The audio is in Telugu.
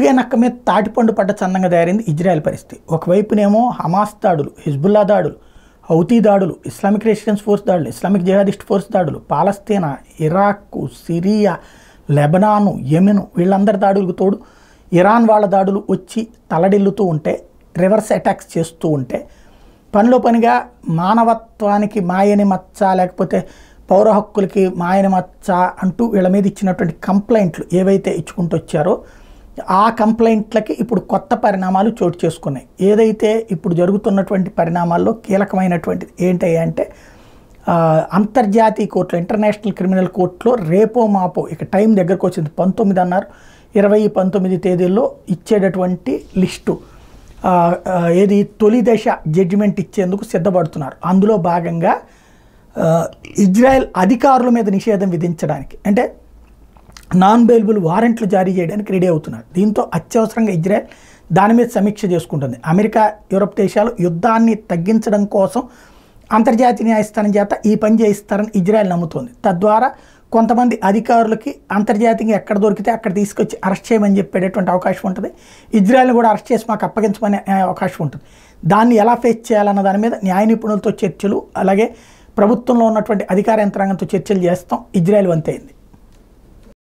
తిరిగే నక్క మీద తాటిపండు పడ్డ చందంగా తయారైంది ఇజ్రాయెల్ పరిస్థితి ఒకవైపునేమో హమాస్ దాడులు హిజ్బుల్లా దాడులు హౌతీ దాడులు ఇస్లామిక్ రెసిస్టెన్స్ ఫోర్స్ దాడులు ఇస్లామిక్ జిహాదిస్ట్ ఫోర్స్ దాడులు పాలస్తీనా ఇరాక్ సిరియా లెబనాను యెమెను వీళ్ళందరి దాడులకు తోడు ఇరాన్ వాళ్ళ దాడులు వచ్చి తలడిల్లుతూ ఉంటే రివర్స్ అటాక్స్ చేస్తూ ఉంటే పనిలో పనిగా మానవత్వానికి మాయని మచ్చ లేకపోతే పౌర హక్కులకి మాయని మచ్చ అంటూ వీళ్ళ మీద ఇచ్చినటువంటి కంప్లైంట్లు ఏవైతే ఇచ్చుకుంటూ వచ్చారో ఆ కంప్లైంట్లకి ఇప్పుడు కొత్త పరిణామాలు చోటు చేసుకున్నాయి ఏదైతే ఇప్పుడు జరుగుతున్నటువంటి పరిణామాల్లో కీలకమైనటువంటిది ఏంటి అంటే ఆ, అంతర్జాతీయ కోర్టులో ఇంటర్నేషనల్ క్రిమినల్ కోర్టులో రేపో మాపో ఇక టైం దగ్గరకు వచ్చింది పంతొమ్మిది అన్నారు ఇరవై పంతొమ్మిది తేదీల్లో ఇచ్చేటటువంటి లిస్టు ఆ, ఆ, ఏది తొలి దశ జడ్జిమెంట్ ఇచ్చేందుకు సిద్ధపడుతున్నారు అందులో భాగంగా ఆ, ఇజ్రాయెల్ అధికారుల మీద నిషేధం విధించడానికి అంటే నాన్ బెయిలబుల్ వారెంట్లు జారీ చేయడానికి రెడీ అవుతున్నారు దీంతో అత్యవసరంగా ఇజ్రాయెల్ దాని మీద సమీక్ష చేసుకుంటుంది అమెరికా యూరప్ దేశాలు యుద్ధాన్ని తగ్గించడం కోసం అంతర్జాతీయ న్యాయస్థానం చేత ఈ పని చేయిస్తారని ఇజ్రాయెల్ నమ్ముతోంది తద్వారా కొంతమంది అధికారులకి అంతర్జాతీయంగా ఎక్కడ దొరికితే అక్కడ తీసుకొచ్చి అరెస్ట్ చేయమని చెప్పేటటువంటి అవకాశం ఉంటుంది ఇజ్రాయెల్ని కూడా అరెస్ట్ చేసి మాకు అప్పగించమనే ఆ, అవకాశం ఉంటుంది దాన్ని ఎలా ఫేస్ చేయాలన్న దాని మీద న్యాయ నిపుణులతో చర్చలు అలాగే ప్రభుత్వంలో ఉన్నటువంటి అధికార యంత్రాంగంతో చర్చలు చేస్తాం ఇజ్రాయెల్ వంతైంది